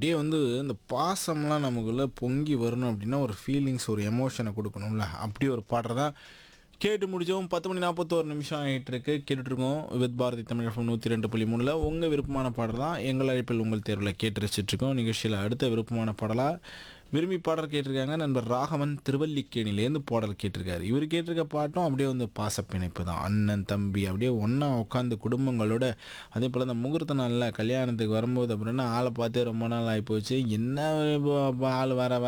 அப்படியே வந்து இந்த பாசம்லாம் நமக்குள்ள பொங்கி வரணும் அப்படின்னா ஒரு ஃபீலிங்ஸ் ஒரு எமோஷனை கொடுக்கணும்ல அப்படி ஒரு பாடுறது தான் கேட்டு முடிச்சோம் பத்து மணி நாற்பத்தோரு நிமிஷம் ஆகிட்டு இருக்கு கேட்டுட்ருக்கோம் வித் பாரதி தமிழ் எஃப்எம் நூற்றி ரெண்டு புள்ளி மூணில் உங்கள் விருப்பமான பாடல் தான் எங்கள் அழைப்பில் உங்கள் தேர்வில் கேட்டு ரசிச்சிட்ருக்கோம் நிகழ்ச்சியில் அடுத்த விருப்பமான பாடலாக விரும்பி பாடல் கேட்டிருக்காங்க நண்பர் ராகவன் திருவல்லிக்கேணிலேருந்து பாடல் கேட்டிருக்காரு இவர் கேட்டிருக்க பாட்டும் அப்படியே வந்து பாசப்பிணைப்பு தான் அண்ணன் தம்பி அப்படியே ஒன்றா உட்காந்து குடும்பங்களோட அதே போல் இந்த முகூர்த்த நாளில் கல்யாணத்துக்கு வரும்போது அப்படின்னா ஆளை பார்த்து ரொம்ப நாள் ஆகிப்போச்சு என்ன ஆள் வர வர